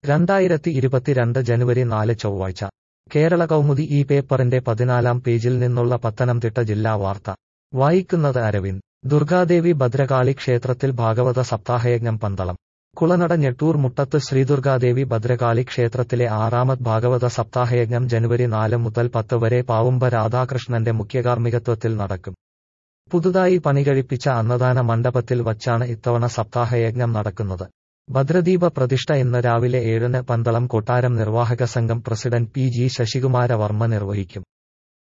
രണ്ടായിരത്തി ഇരുപത്തിരണ്ട് ജനുവരി നാല് ചൊവ്വാഴ്ച കേരള കൗമുദി ഈ പേപ്പറിന്റെ പതിനാലാം പേജിൽ നിന്നുള്ള പത്തനംതിട്ട ജില്ലാ വാർത്ത വായിക്കുന്നത് അരവിന്ദ് ദുർഗാദേവി ഭദ്രകാളി ക്ഷേത്രത്തിൽ ഭാഗവത സപ്താഹയജ്ഞം പന്തളം കുളനട ഞെട്ടൂർ മുട്ടത്ത് ശ്രീദുർഗാദേവി ഭദ്രകാളി ക്ഷേത്രത്തിലെ ആറാമത് ഭാഗവത സപ്താഹയജ്ഞം ജനുവരി നാല് മുതൽ പത്ത് വരെ പാവുമ്പ രാധാകൃഷ്ണന്റെ മുഖ്യകാർമ്മികത്വത്തിൽ നടക്കും പുതുതായി പണികഴിപ്പിച്ച അന്നദാന മണ്ഡപത്തിൽ വച്ചാണ് ഇത്തവണ സപ്താഹയജ്ഞം നടക്കുന്നത് ഭദ്രദീപ പ്രതിഷ്ഠ ഇന്ന് രാവിലെ ഏഴിന് പന്തളം കൊട്ടാരം നിർവാഹക സംഘം president P G Sasikumara Varma നിർവഹിക്കും